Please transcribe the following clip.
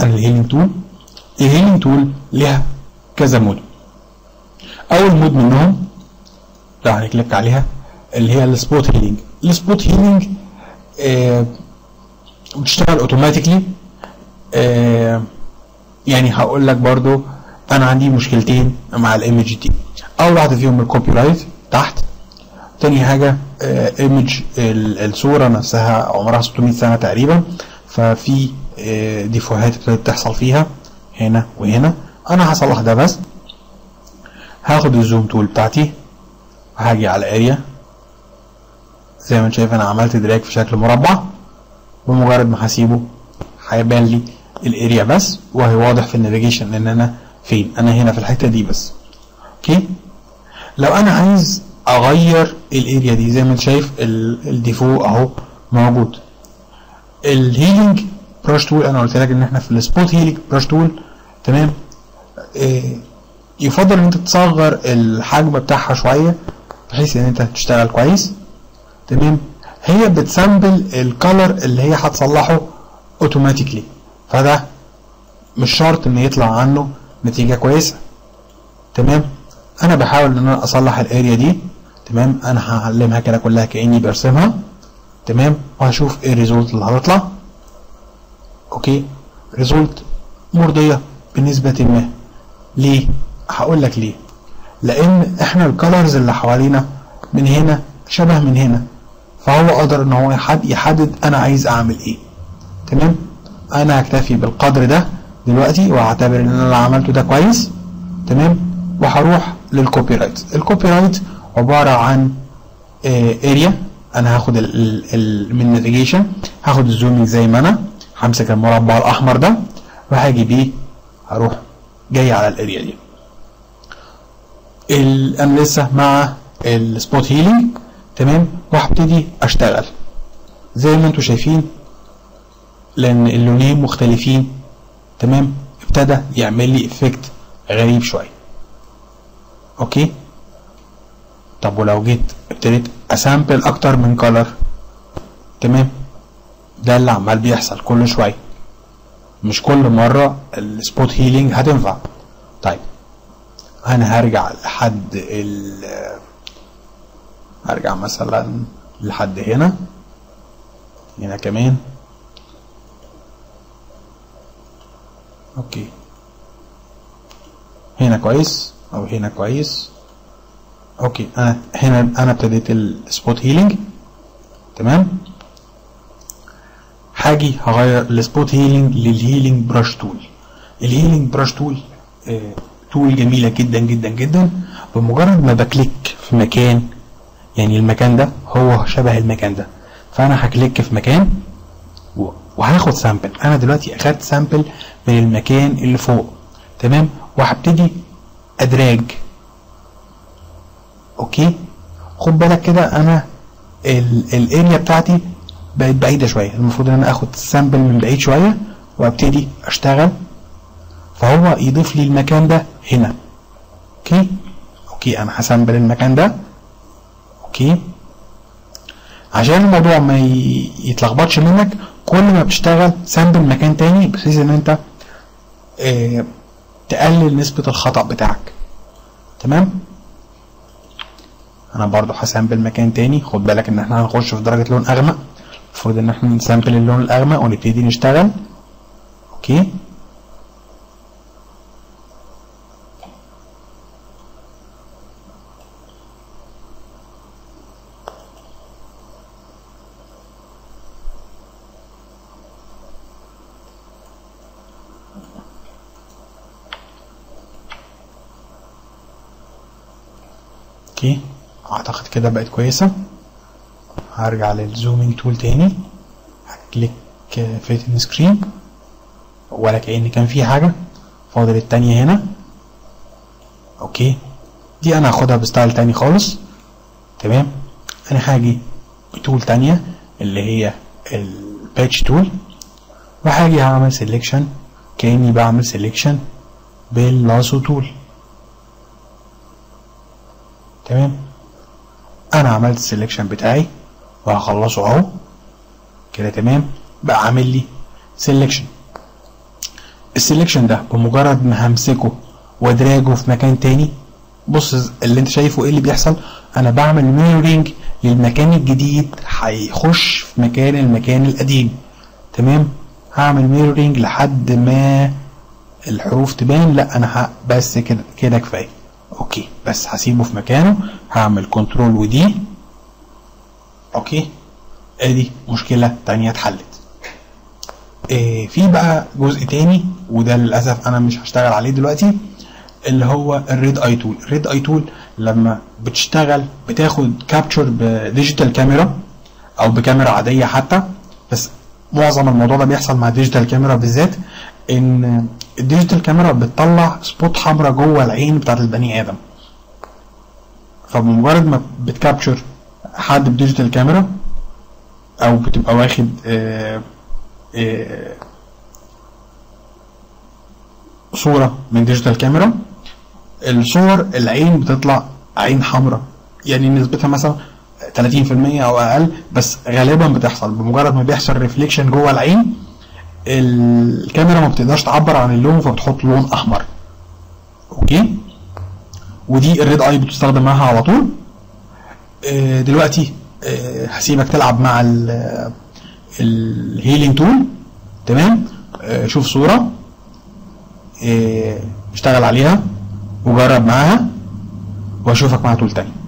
عن الهيلينج تول الهيلينج تول ليها كذا مود اول مود منهم لو هنكليك عليها اللي هي السبوت هيلينج السبوت هيلينج آه بتشتغل اوتوماتيكلي آه يعني هقول لك برضو انا عندي مشكلتين مع الايمج دي اول واحده فيهم الكوبي رايت تحت تاني حاجه ايمج الصوره نفسها عمرها 600 سنه تقريبا ففي آه ديفوهات ابتدت تحصل فيها هنا وهنا انا هصلح ده بس هاخد الزوم تول بتاعتي وهاجي على اريا زي ما انت شايف انا عملت دراج في شكل مربع بمجرد ما هسيبه هيبان لي الاريا بس وهي واضح في النافيجيشن ان انا فين انا هنا في الحته دي بس اوكي لو انا عايز اغير الاريا دي زي ما انت شايف الديفو اهو موجود الهيلينج براش تول انا قلت لك ان احنا في السبوت هيلينج براش تول تمام إيه يفضل ان انت تصغر الحجم بتاعها شويه بحيث ان انت تشتغل كويس تمام هي بتسامبل الكالر اللي هي هتصلحه اوتوماتيكلي فده مش شرط ان يطلع عنه نتيجه كويسه تمام انا بحاول ان انا اصلح الاريا دي تمام انا هعلمها كده كلها كاني برسمها تمام وهشوف ايه الريزولت اللي هتطلع اوكي ريزولت مرضيه بنسبه ما ليه هقول لك ليه لان احنا الكالرز اللي حوالينا من هنا شبه من هنا فهو قدر ان هو يحدد انا عايز اعمل ايه تمام انا هكتفي بالقدر ده دلوقتي واعتبر ان انا اللي عملته ده كويس تمام وهروح للكوبي رايت الكوبي رايت عباره عن اريا انا هاخد ال ال من نافيجيشن هاخد الزومينج زي ما انا همسك المربع الاحمر ده وهاجي بيه هروح جاي على الاريا دي انا لسه مع السبوت هيلينج تمام وهبتدي اشتغل زي ما انتم شايفين لان اللونين مختلفين تمام ابتدى يعمل لي افكت غريب شويه اوكي طب ولو جيت ابتديت اسامبل اكتر من كولر تمام ده اللي عمال بيحصل كل شويه مش كل مره السبوت هيلينج هتنفع طيب انا هرجع لحد ال هرجع مثلا لحد هنا هنا كمان اوكي هنا كويس او هنا كويس اوكي انا هنا انا ابتديت السبوت هيلينج تمام هاجي هغير السبوت هيلينج للهيلينج براش تول الهيلينج براش تول آه تول جميله جدا جدا جدا بمجرد ما بكليك في مكان يعني المكان ده هو شبه المكان ده فانا هكليك في مكان وهاخد سامبل انا دلوقتي اخدت سامبل من المكان اللي فوق تمام وهبتدي ادراج اوكي خد بالك كده انا الاريا بتاعتي بقت بعيدة شوية المفروض ان انا اخد السامبل من بعيد شوية وابتدي اشتغل فهو يضيف لي المكان ده هنا اوكي اوكي انا هسامبل المكان ده اوكي عشان الموضوع ما يتلخبطش منك كل ما بتشتغل سامبل مكان تاني بحيث ان انت اه تقلل نسبة الخطأ بتاعك تمام انا برضو هسامبل مكان تاني خد بالك ان احنا هنخش في درجة لون اغمق المفروض ان احنا نسامبل اللون الاغمق ونبتدي نشتغل اوكي اوكي اعتقد كده بقت كويسة هرجع للزومينج تول تاني هكليك فيتن سكرين ولا كأن كان في حاجة فاضل التانية هنا اوكي دي انا هاخدها بستايل تاني خالص تمام انا هاجي بتول تانية اللي هي الباتش تول وهاجي هعمل سيلكشن كأني بعمل سيلكشن باللاسو تول تمام انا عملت السلكشن بتاعي وهخلصه اهو كده تمام بقى عامل لي سلكشن السلكشن ده بمجرد ما همسكه وادراجه في مكان تاني بص اللي انت شايفه ايه اللي بيحصل انا بعمل ميرورينج للمكان الجديد هيخش في مكان المكان القديم تمام هعمل ميرورينج لحد ما الحروف تبان لا انا ه... بس كده كده كفايه اوكي بس هسيبه في مكانه هعمل كنترول ودي اوكي ادي مشكله تانية اتحلت إيه في بقى جزء تاني وده للاسف انا مش هشتغل عليه دلوقتي اللي هو الريد اي تول الريد اي تول لما بتشتغل بتاخد كابتشر بديجيتال كاميرا او بكاميرا عاديه حتى بس معظم الموضوع ده بيحصل مع الديجيتال كاميرا بالذات ان الديجيتال كاميرا بتطلع سبوت حمراء جوه العين بتاعت البني ادم فبمجرد ما بتكابتشر حد بديجيتال كاميرا او بتبقى واخد آه آه صورة من ديجيتال كاميرا الصور العين بتطلع عين حمراء يعني نسبتها مثلا 30% او اقل بس غالبا بتحصل بمجرد ما بيحصل ريفليكشن جوه العين الكاميرا ما بتقدرش تعبر عن اللون فبتحط لون احمر اوكي ودي الريد اي بتستخدم معاها على طول آه دلوقتي آه هسيبك تلعب مع الهيلينج تول تمام آه شوف صوره اشتغل عليها وجرب معاها واشوفك مع تول تاني